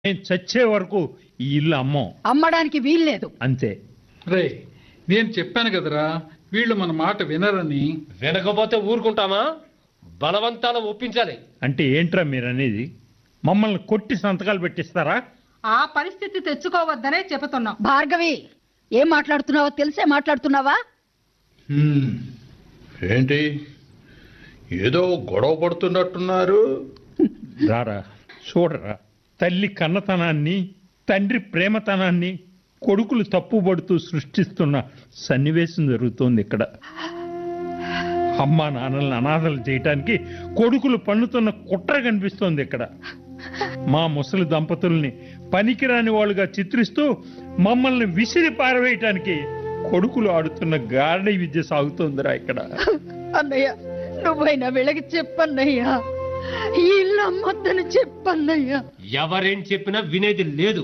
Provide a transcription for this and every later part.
నేను చచ్చే వరకు ఈ ఇల్లు అమ్మం అమ్మడానికి వీల్లేదు అంతే రే నేను చెప్పాను కదరా వీళ్ళు మన మాట వినరని వినకపోతే ఊరుకుంటామా బలవంతాన ఒప్పించాలి అంటే ఏంట్రా మీరు అనేది మమ్మల్ని కొట్టి సంతకాలు పెట్టిస్తారా ఆ పరిస్థితి తెచ్చుకోవద్దనే చెబుతున్నాం భార్గవి ఏం మాట్లాడుతున్నావో తెలిసే మాట్లాడుతున్నావా హ్మ్. ఏంటి ఏదో గొడవ పడుతున్నట్టున్నారు రారా చూడరా తల్లి కన్నతనాన్ని తండ్రి ప్రేమతనాన్ని కొడుకులు తప్పుపడుతూ సృష్టిస్తున్న సన్నివేశం జరుగుతోంది ఇక్కడ అమ్మా నాన్నల్ని అనాథలు చేయటానికి కొడుకులు పన్నుతున్న కుట్ర కనిపిస్తోంది ఇక్కడ మా ముసలి దంపతుల్ని పనికిరాని వాళ్ళుగా చిత్రిస్తూ మమ్మల్ని విసిరి పారవేయటానికి కొడుకులు ఆడుతున్న గారడీ విద్య సాగుతోందిరా ఇక్కడ అన్నయ్య నువ్వైనా వీళ్ళకి చెప్పన్నయ్యా ఈ ఇల్లు అమ్మొద్దని చెప్పన్నయ్యా ఎవరేం చెప్పినా వినేది లేదు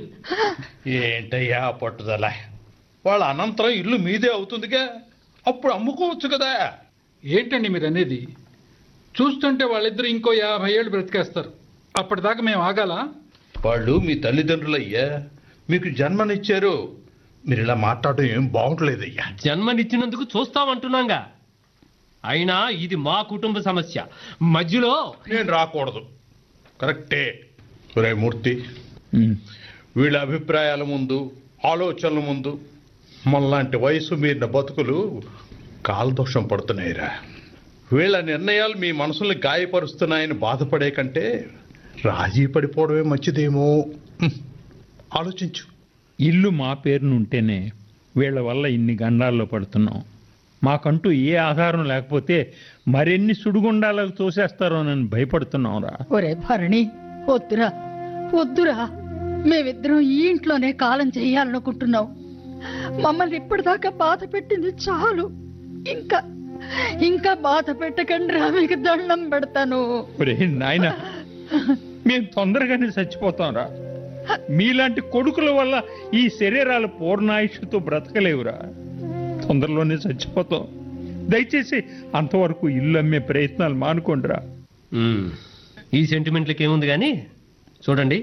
ఏంటయ్యా ఆ పట్టుదల వాళ్ళ అనంతరం ఇల్లు మీదే అవుతుందిగా అప్పుడు అమ్ముకోవచ్చు కదా ఏంటండి మీరు అనేది చూస్తుంటే వాళ్ళిద్దరు ఇంకో యాభై ఏళ్ళు బ్రతికేస్తారు అప్పటిదాకా మేము ఆగాలా వాళ్ళు మీ తల్లిదండ్రులయ్యా మీకు జన్మనిచ్చారు మీరు ఇలా మాట్లాడడం ఏం బాగుంటలేదయ్యా జన్మనిచ్చినందుకు చూస్తామంటున్నాగా అయినా ఇది మా కుటుంబ సమస్య మధ్యలో నేను రాకూడదు కరెక్టే ఒరే మూర్తి ఉమ్. వీళ్ళ అభిప్రాయాల ముందు ఆలోచనల ముందు మనలాంటి వయసు మీరిన బతుకులు కాలదోషం పడుతున్నాయిరా వీళ్ళ నిర్ణయాలు మీ మనసుల్ని గాయపరుస్తున్నాయని బాధపడే కంటే రాజీ పడిపోవడమే మంచిదేమో హ్మ్. ఆలోచించు ఇల్లు మా పేరున ఉంటేనే వీళ్ళ వల్ల ఇన్ని గండాల్లో పడుతున్నాం మాకంటూ ఏ ఆధారం లేకపోతే మరెన్ని సుడిగుండాలకు తోసేస్తారోనని భయపడుతున్నాంరా ఒరే భరణి వద్దురా వద్దురా మేమిద్దరం ఈ ఇంట్లోనే కాలం చేయాలనుకుంటున్నాం మమ్మల్ని ఇప్పటిదాకా బాధ పెట్టింది చాలు ఇంకా ఇంకా బాధ పెట్టకండి రా మీకు దండం పెడతాను ఒరే నాయన మేము తొందరగానే చచ్చిపోతాంరా మీలాంటి కొడుకుల వల్ల ఈ శరీరాలు పూర్ణాయుష్తో బ్రతకలేవురా తొందరలోనే చచ్చిపోతాం దయచేసి అంతవరకు ఇల్లు అమ్మే ప్రయత్నాలు మానుకోండిరా మ్మ్. ఈ సెంటిమెంట్లకి ఏముంది కానీ చూడండి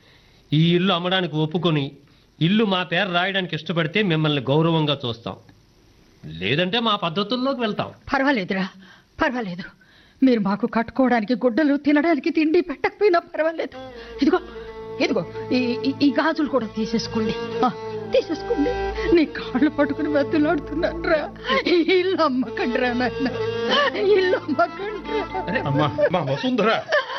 ఈ ఇల్లు అమ్మడానికి ఒప్పుకొని ఇల్లు మా పేరు రాయడానికి ఇష్టపడితే మిమ్మల్ని గౌరవంగా చూస్తాం లేదంటే మా పద్ధతుల్లోకి వెళ్తాం పర్వాలేదురా పర్వాలేదు మీరు మాకు కట్టుకోవడానికి గుడ్డలు తినడానికి తిండి పెట్టకపోయినా పర్వాలేదు ఇదిగో ఇదిగో ఈ ఈ- ఈ గాజులు కూడా తీసేసుకోండి ఆ, తీసేసుకోండి నీ కాళ్ళు పట్టుకుని బతులాడుతున్నాను రా ఇల్లు అమ్మకండి రా నాయన ఇల్లు అమ్మకండి రా. అమ్మా మా వసుంధర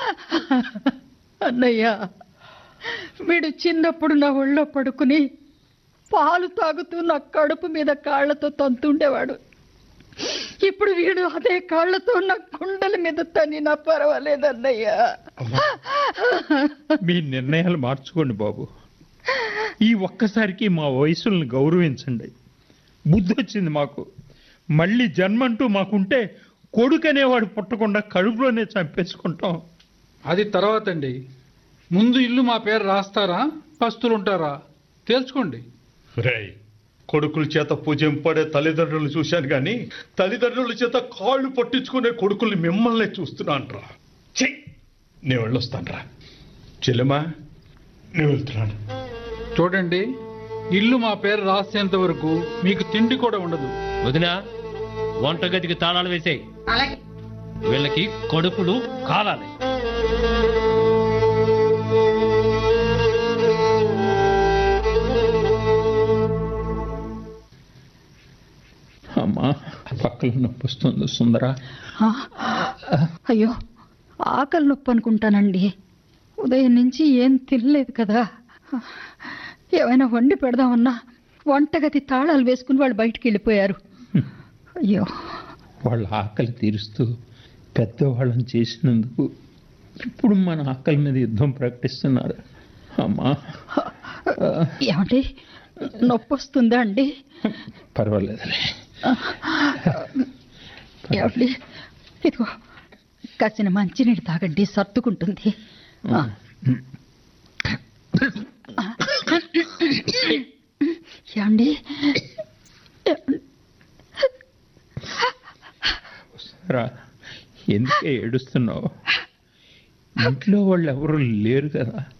అన్నయ్య వీడు చిన్నప్పుడు నా ఒళ్ళో పడుకుని పాలు తాగుతూ నా కడుపు మీద కాళ్ళతో తంతుండేవాడు ఇప్పుడు వీడు అదే కాళ్ళతో నా కుండల మీద తనినా పర్వాలేదన్నయ్య మీ నిర్ణయాలు మార్చుకోండి బాబు ఈ ఒక్కసారికి మా వయసుల్ని గౌరవించండి బుద్ధి వచ్చింది మాకు మళ్ళీ జన్మంటూ మాకుంటే కొడుకనేవాడు పుట్టకుండా కడుపులోనే చంపేసుకుంటాం అది తర్వాత అండి ముందు ఇల్లు మా పేరు రాస్తారా పస్తులు ఉంటారా తేల్చుకోండి రేయ్ కొడుకుల చేత పూజింపడే తల్లిదండ్రులు చూశాను కానీ తల్లిదండ్రుల చేత కాళ్ళు పట్టించుకునే కొడుకుల్ని మిమ్మల్ని చూస్తున్నాను రా నేను వెళ్ళొస్తాను రా చెల్లెమా నేను వెళ్తున్నాను చూడండి ఇల్లు మా పేరు రాసేంత వరకు మీకు తిండి కూడా ఉండదు వదిన వంటగదికి తాళాలు వేసేయి అలాగే వీళ్ళకి కడుపులు కాలాలి అమ్మా పక్కన నొప్పి వస్తుంది సుందరా ఆ, అయ్యో ఆకలి నొప్పి అనుకుంటానండి ఉదయం నుంచి ఏం తినలేదు కదా ఏమైనా వండి పెడదామన్నా వంటగది తాళాలు వేసుకుని వాళ్ళు బయటికి వెళ్ళిపోయారు అయ్యో వాళ్ళ ఆకలి తీరుస్తూ పెద్దవాళ్ళని చేసినందుకు ఇప్పుడు మన ఆకలి మీద యుద్ధం ప్రకటిస్తున్నారు అమ్మా ఏమండి నొప్పి వస్తుందా అండి పర్వాలేదులే ఏమండి ఇదిగో కాసిన మంచినీళ్ళు తాగండి సర్దుకుంటుంది ఆ. ఏమండి రా ఎందుకే ఏడుస్తున్నావు ఇంట్లో వాళ్ళు ఎవరు లేరు కదా